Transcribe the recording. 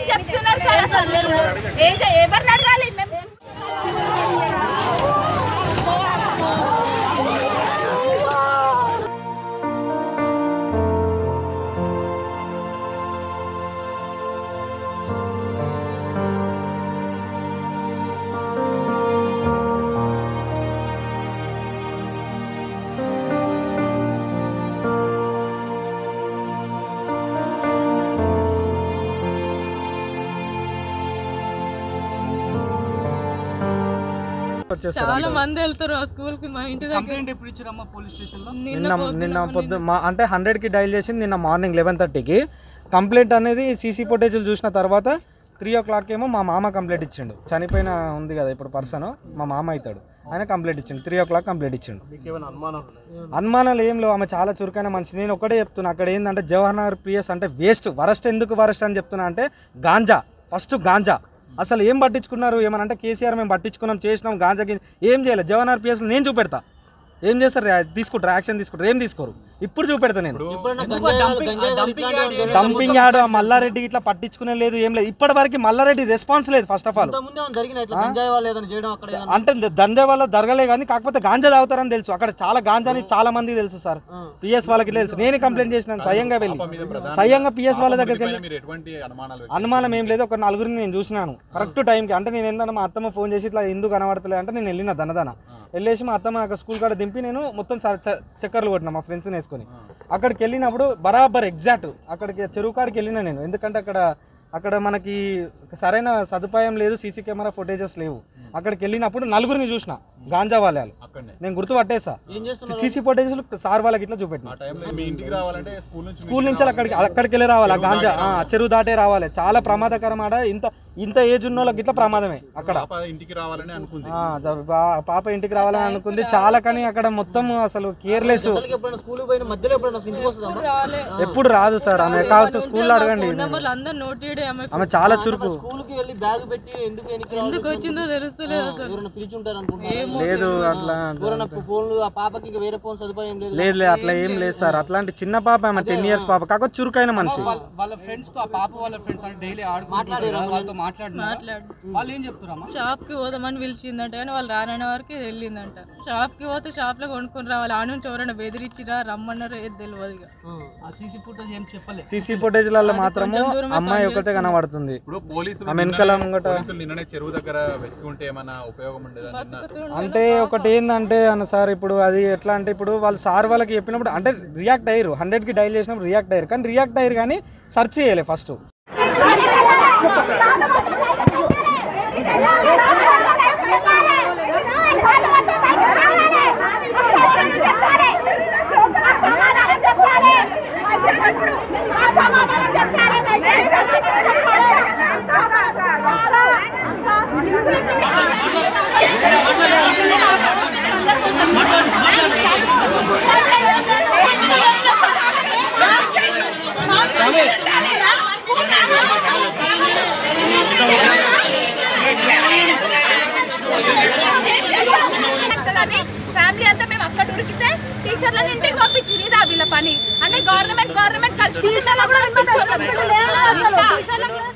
అని చెప్తున్నారు సార్ అసలు ఏం చే- ఎవరిని అడగాలి మేము వచ్చేస్తారు చాలా మంది వెళ్తారు ఆ స్కూల్ కి మా ఇంటి దగ్గర కంప్లైంట్ ఎప్పుడు ఇచ్చారమ్మా పోలీస్ స్టేషన్ లో నిన్న నిన్న పొద్దు మా అంటే హండ్రెడ్కి డైల్ చేసింది నిన్న మార్నింగ్ లెవెన్ థర్టీకి కంప్లైంట్ అనేది సీసీ ఫుటేజ్లు చూసిన తర్వాత త్రీ ఓ క్లాక్ ఏమో మా మామ కంప్లైంట్ ఇచ్చిండు చనిపోయిన ఉంది కదా ఇప్పుడు పర్సన్ మా మామ అవుతాడు ఆయన కంప్లైంట్ ఇచ్చిండు త్రీ ఓ క్లాక్ కంప్లైంట్ ఇచ్చిండు అనుమానాలు ఏం లేవు ఆమె చాలా చురుకైన మనిషి నేను ఒకటే చెప్తున్నా అక్కడ ఏంటంటే జవహర్ నగర్ పిఎస్ అంటే వేస్ట్ వరస్ట్ ఎందుకు వరస్ట్ అని చెప్తున్నా అంటే గాంజా ఫస్ట్ గాంజా అసలు ఏం పట్టించుకున్నారు ఏమనంటే కేసీఆర్ మేము పట్టించుకున్నాం చేసినాం గాంజా గిం- ఏం చేయలేదు జవహర్ నగర్ పిఎస్లో నేను చూపెడతా ఏం చేస్తారు రా- తీసుకుంటారు యాక్షన్ తీసుకుంటారు ఏం తీసుకోరు ఇప్పుడు చూపెడతా నేను డంపింగ్ యార్డ్ ఆ మల్లారెడ్డి ఇట్లా పట్టించుకునే లేదు ఏం లేదు ఇప్పటి వరకు మల్లారెడ్డి రెస్పాన్స్ లేదు ఫస్ట్ ఆఫ్ ఆల్ అంటే దందే వల్ల జరగలే కానీ కాకపోతే గాంజా తాగుతారని తెలుసు అక్కడ చాలా గాంజాని చాలా మంది తెలుసు సార్ పిఎస్ వాళ్ళకి తెలుసు నేనే కంప్లైంట్ చేసినాను స్వయంగా వెళ్ళి స్వయంగా పిఎస్ వాళ్ళ దగ్గరికి వెళ్ళి మీరు ఎటువంటి అనుమానాలు అనుమానం ఏం లేదు ఒక నలుగురిని నేను చూసినాను కరెక్ట్ టైంకి అంటే నేను ఏంటంటే మా అత్తమ్మ ఫోన్ చేసి ఇట్లా ఎందుకు కనబడతలే అంటే నేను వెళ్ళిన దనదన వెళ్ళేసి మా అత్తమ్మ అక్కడ స్కూల్ కాడ దింపి నేను మొత్తం చ- చ- చక్కర్లు కొట్టిన మా ఫ్రెండ్స్ని వేసుకొని అక్కడికి వెళ్ళినప్పుడు బరాబర్ ఎగ్జాక్ట్ అక్కడికి చెరువు కాడికి వెళ్ళిన నేను ఎందుకంటే అక్కడ అక్కడ మనకి సరైన సదుపాయం లేదు సీసీ కెమెరా ఫుటేజెస్ లేవు అక్కడికి వెళ్ళినప్పుడు నలుగురిని చూసిన గాంజా వాళ్ళు అక్కడనే నేను గుర్తు పట్టేసా సీసీ ఫుటేజెస్ సార్ వాళ్ళకి ఇట్లా చూపెట్టిన ఆ టైంలో మీ ఇంటికి రావాలంటే స్కూల్ నుంచి స్కూల్ నుంచి అక్కడికి అక్కడికి వెళ్ళి రావాలి ఆ గాంజా ఆ, చెరువు దాటే రావాలి చాలా ప్రమాదకరం ఆడ ఇంత ఇంత ఏజ్ ఉన్న వాళ్ళకి ఇట్లా ప్రమాదమే అక్కడ పాప ఇంటికి రావాలని అనుకుంది ఆ, జ- బా- పాప ఇంటికి రావాలని అనుకుంది చాలా కానీ అక్కడ మొత్తం అసలు కేర్లెస్ రాలే ఎప్పుడు రాదు సార్ ఆమె కావచ్చు స్కూల్లో అడగండి నెంబర్లు అందరు నోట్ చేయడే ఆమె ఆమె చాలా చురుకు స్కూల్కి వెళ్ళి బ్యాగ్ పెట్టి ఎందుకు వెనక్కి ఎందుకు వచ్చిందో తెలుస్తలేదు అసలు ఎవరైనా పిలిచుంటారు అనుకుంటున్నా లేదు అట్లా ఎవరైనా ఫోన్లు ఆ పాపకి ఇంకా వేరే ఫోన్ సదుపాయం లేదు లేదు లేదు అట్లా ఏం లేదు సార్ అట్లాంటి చిన్న పాప ఆమె టెన్ ఇయర్స్ పాప కాకపోతే చురుకైన మనిషి వాళ్ళ- వాళ్ళ ఫ్రెండ్స్ తో ఆ పాప వాళ్ళ ఫ్రెండ్స్ అంటే డైలీ ఆడుకుంటారు కదా, వాళ్ళతో మాట్లాడినారా మాట్లాడు వాళ్ళు ఏం చెప్తారమ్మా షాప్ కి పోదామని పిలిచిందంట కానీ వాళ్ళు రాననే వరకు వెళ్ళిందంట షాప్ కి పోతే షాప్ లో కొనుక్కొని రావాలి ఆ నుంచి ఎవరైనా బెదిరించిరా రమ్మన్నారో ఏది తెలియదు ఇక ఆ సీసీ ఫుటేజ్ ఏం చెప్పలే సీసీ ఫుటేజ్లలో మాత్రము అమ్మాయి ఒకటే కనబడుతుంది ఇప్పుడు పోలీసులు ఆమె వెనకాల ముంగట పోలీసులు నిన్ననే చెరువు దగ్గర వెతుకుంటే ఏమైనా ఉపయోగం ఉండేదా నిన్న అంటే ఒకటి ఏంటంటే అన్న సార్ ఇప్పుడు అది ఎట్లా అంటే ఇప్పుడు వాళ్ళు సార్ వాళ్ళకి చెప్పినప్పుడు అంటే రియాక్ట్ అయ్యారు హండ్రెడ్కి డైల్ చేసినప్పుడు రియాక్ట్ అయ్యారు కానీ రియాక్ట్ అయ్యారు కానీ సెర్చ్ చేయాలి ఫస్ట్ ఫ్యామిలీ అంతా మేము అక్కడ ఉరికితే టీచర్లను ఇంటికి పంపించింది ఇదా వీళ్ళ పని అంటే గవర్నమెంట్ గవర్నమెంట్ కలిసి టీచర్లు కూడా పంపించారు. ఇంకా